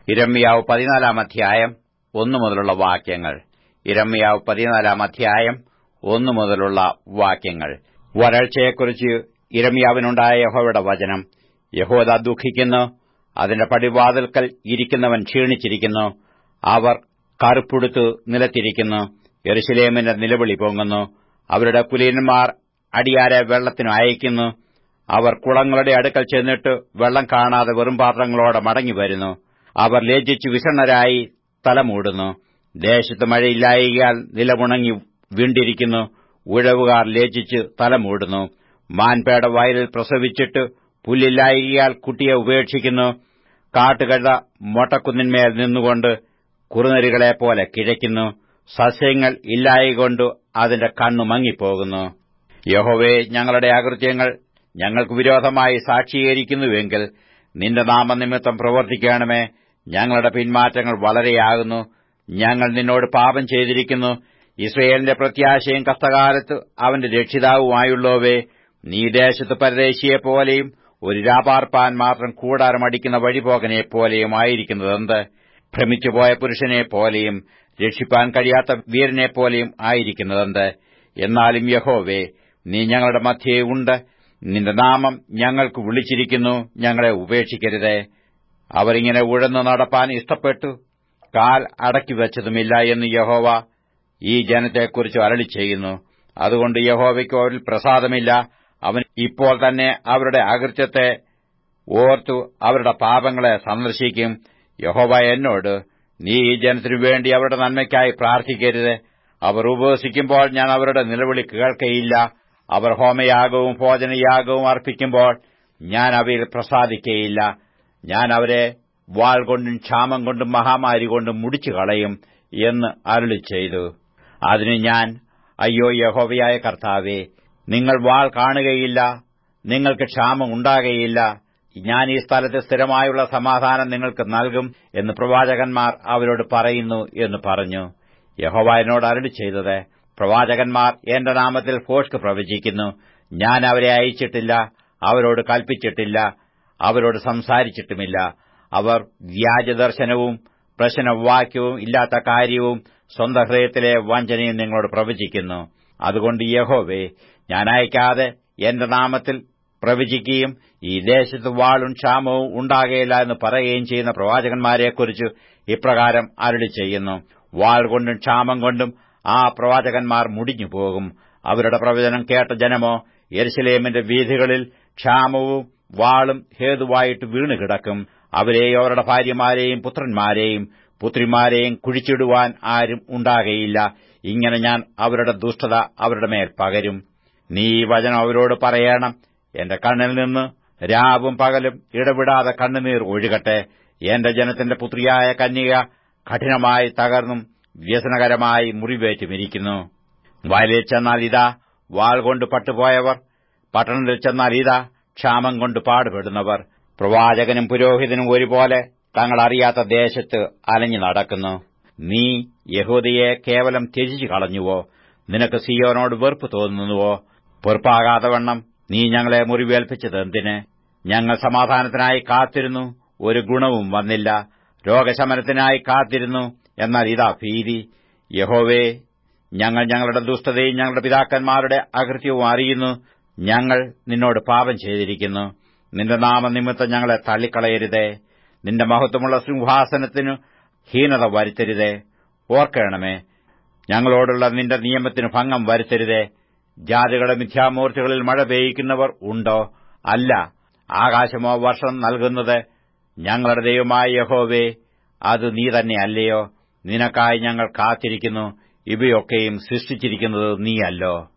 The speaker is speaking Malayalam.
ഇരമ്യാവ് പതിനാലാം അധ്യായം ഒന്നു മുതലുള്ള വാക്യങ്ങൾ ഇരമ്യാവ് പതിനാലാം അധ്യായം ഒന്നു മുതലുള്ള വാക്യങ്ങൾ വരൾച്ചയെക്കുറിച്ച് ഇരമ്യാവിനുണ്ടായ യഹോവയുടെ വചനം യഹോദ ദുഃഖിക്കുന്നു അതിന്റെ പടിവാതിൽക്കൽ ഇരിക്കുന്നവൻ ക്ഷീണിച്ചിരിക്കുന്നു അവർ കറുപ്പുടുത്തു നിലത്തിരിക്കുന്നു യെരുശലേമിന്റെ നിലവിളി പൊങ്ങുന്നു അവരുടെ കുലീനന്മാർ അടിയാരെ വെള്ളത്തിനു അയക്കുന്നു അവർ കുളങ്ങളുടെ അടുക്കൽ ചെന്നിട്ട് വെള്ളം കാണാതെ വെറും പാത്രങ്ങളോടെ മടങ്ങിവരുന്നു അവർ ലജ്ജിച്ചു വിഷണ്ണരായി തലമൂടുന്നു ദേശത്ത് മഴയില്ലായകയാൽ നിലമുണങ്ങി വീണ്ടിരിക്കുന്നു ഉഴവുകാർ ലജ്ജിച്ച് തലമൂടുന്നു മാൻപേട വയലിൽ പ്രസവിച്ചിട്ട് പുല്ലില്ലായകയാൽ കുട്ടിയെ ഉപേക്ഷിക്കുന്നു കാട്ടുകഴുത മൊട്ടക്കുന്നിന്മേൽ നിന്നുകൊണ്ട് കുറുനരികളെപ്പോലെ കിഴയ്ക്കുന്നു സസ്യങ്ങൾ ഇല്ലായകൊണ്ട് അതിന്റെ കണ്ണു മങ്ങിപ്പോകുന്നു യഹോവേ ഞങ്ങളുടെ അകൃത്യങ്ങൾ ഞങ്ങൾക്ക് വിരോധമായി സാക്ഷീകരിക്കുന്നുവെങ്കിൽ നിന്റെ നാമനിമിത്തം പ്രവർത്തിക്കണമേ ഞങ്ങളുടെ പിന്മാറ്റങ്ങൾ വളരെയാകുന്നു ഞങ്ങൾ നിന്നോട് പാപം ചെയ്തിരിക്കുന്നു ഇസ്രയേലിന്റെ പ്രത്യാശയും കഷ്ടകാലത്ത് അവന്റെ രക്ഷിതാവുമായുള്ളവേ നീ ദേശത്ത് പരദേശിയെപ്പോലെയും ഒരു രാപാർപ്പാൻ മാത്രം കൂടാരമടിക്കുന്ന വഴിപോകനെപ്പോലെയും ആയിരിക്കുന്നതെന്ത് ഭ്രമിച്ചുപോയ പുരുഷനെ പോലെയും രക്ഷിപ്പാൻ കഴിയാത്ത വീരനെപ്പോലെയും ആയിരിക്കുന്നതെന്ത് എന്നാലും യഹോവേ നീ ഞങ്ങളുടെ മധ്യേ ഉണ്ട് നിന്റെ നാമം ഞങ്ങൾക്ക് വിളിച്ചിരിക്കുന്നു ഞങ്ങളെ ഉപേക്ഷിക്കരുതേ അവരിങ്ങനെ ഉഴന്നു നടപ്പാൻ ഇഷ്ടപ്പെട്ടു കാൽ അടക്കിവെച്ചതുമില്ല എന്ന് യഹോവ ഈ ജനത്തെക്കുറിച്ച് അരളി ചെയ്യുന്നു അതുകൊണ്ട് യഹോവയ്ക്ക് അവരിൽ പ്രസാദമില്ല അവൻ ഇപ്പോൾ തന്നെ അവരുടെ അകൃത്യത്തെ ഓർത്തു അവരുടെ പാപങ്ങളെ സന്ദർശിക്കും യഹോവ എന്നോട് നീ ഈ ജനത്തിനു വേണ്ടി അവരുടെ നന്മയ്ക്കായി പ്രാർത്ഥിക്കരുത് അവർ ഉപവസിക്കുമ്പോൾ ഞാൻ അവരുടെ നിലവിളി കേൾക്കയില്ല അവർ ഹോമയാഗവും ഭോജനയാഗവും അർപ്പിക്കുമ്പോൾ ഞാൻ അവയിൽ പ്രസാദിക്കയില്ല ഞാൻ അവരെ വാൾ കൊണ്ടും ക്ഷാമം കൊണ്ടും മഹാമാരി കൊണ്ടും മുടിച്ചു കളയും എന്ന് അരുളി ചെയ്തു അതിന് ഞാൻ അയ്യോ യഹോവയായ കർത്താവേ നിങ്ങൾ വാൾ കാണുകയില്ല നിങ്ങൾക്ക് ക്ഷാമം ഉണ്ടാകുകയില്ല ഞാൻ ഈ സ്ഥലത്ത് സ്ഥിരമായുള്ള സമാധാനം നിങ്ങൾക്ക് നൽകും എന്ന് പ്രവാചകന്മാർ അവരോട് പറയുന്നു എന്ന് പറഞ്ഞു യഹോവ എന്നോട് അരുളി ചെയ്തത് പ്രവാചകന്മാർ എന്റെ നാമത്തിൽ ഫോഷ്ക്ക് പ്രവചിക്കുന്നു ഞാൻ അവരെ അയച്ചിട്ടില്ല അവരോട് കൽപ്പിച്ചിട്ടില്ല അവരോട് സംസാരിച്ചിട്ടുമില്ല അവർ വ്യാജദർശനവും പ്രശ്നവാക്യവും ഇല്ലാത്ത കാര്യവും സ്വന്തം ഹൃദയത്തിലെ വഞ്ചനയും നിങ്ങളോട് പ്രവചിക്കുന്നു അതുകൊണ്ട് യഹോവേ ഞാൻ അയക്കാതെ എന്റെ നാമത്തിൽ പ്രവചിക്കുകയും ഈ ദേശത്ത് വാളും ക്ഷാമവും ഉണ്ടാകുകയില്ല എന്ന് പറയുകയും ചെയ്യുന്ന പ്രവാചകന്മാരെക്കുറിച്ച് ഇപ്രകാരം അരുളി ചെയ്യുന്നു വാൾ കൊണ്ടും ക്ഷാമം കൊണ്ടും ആ പ്രവാചകന്മാർ മുടിഞ്ഞു പോകും അവരുടെ പ്രവചനം കേട്ട ജനമോ യെരുസലേമിന്റെ വീഥികളിൽ ക്ഷാമവും വാളും ഹേതുവായിട്ട് വീണുകിടക്കും അവരെയും അവരുടെ ഭാര്യമാരെയും പുത്രന്മാരെയും പുത്രിമാരെയും കുഴിച്ചിടുവാൻ ആരും ഉണ്ടാകയില്ല ഇങ്ങനെ ഞാൻ അവരുടെ ദുഷ്ടത അവരുടെ മേൽ പകരും നീ ഈ വചനം അവരോട് പറയണം എന്റെ കണ്ണിൽ നിന്ന് രാവും പകലും ഇടവിടാതെ കണ്ണുനീർ ഒഴുകട്ടെ എന്റെ ജനത്തിന്റെ പുത്രിയായ കന്യക കഠിനമായി തകർന്നും വ്യസനകരമായി മുറിവേറ്റുമിരിക്കുന്നു വയലിൽ ചെന്നാൽ ഇതാ വാൾ കൊണ്ട് പട്ടുപോയവർ പട്ടണത്തിൽ ചെന്നാൽ ഇതാ ക്ഷാമം കൊണ്ട് പാടുപെടുന്നവർ പ്രവാചകനും പുരോഹിതനും ഒരുപോലെ തങ്ങൾ അറിയാത്ത ദേശത്ത് അലഞ്ഞു നടക്കുന്നു നീ യഹൂദയെ കേവലം ത്യജിച്ചു കളഞ്ഞുവോ നിനക്ക് സിയോനോട് വെറുപ്പ് തോന്നുന്നുവോ വെറുപ്പാകാതെ വണ്ണം നീ ഞങ്ങളെ മുറിവേൽപ്പിച്ചത് എന്തിന് ഞങ്ങൾ സമാധാനത്തിനായി കാത്തിരുന്നു ഒരു ഗുണവും വന്നില്ല രോഗശമനത്തിനായി കാത്തിരുന്നു എന്നാൽ ഇതാ ഭീതി യഹോവേ ഞങ്ങൾ ഞങ്ങളുടെ ദുഷ്ടതയും ഞങ്ങളുടെ പിതാക്കന്മാരുടെ അകൃത്യവും അറിയുന്നു ഞങ്ങൾ നിന്നോട് പാപം ചെയ്തിരിക്കുന്നു നിന്റെ നാമനിമിത്തം ഞങ്ങളെ തള്ളിക്കളയരുതേ നിന്റെ മഹത്വമുള്ള സിംഹാസനത്തിനു ഹീനത വരുത്തരുതേ ഓർക്കണമേ ഞങ്ങളോടുള്ള നിന്റെ നിയമത്തിന് ഭംഗം വരുത്തരുതേ ജാതികളുടെ മിഥ്യാമൂർത്തികളിൽ മഴ പെയ്യിക്കുന്നവർ ഉണ്ടോ അല്ല ആകാശമോ വർഷം നൽകുന്നത് ഞങ്ങളുടെ ദൈവമായ യഹോവേ അത് നീ തന്നെയല്ലയോ നിനക്കായി ഞങ്ങൾ കാത്തിരിക്കുന്നു ഇവയൊക്കെയും സൃഷ്ടിച്ചിരിക്കുന്നത് നീയല്ലോ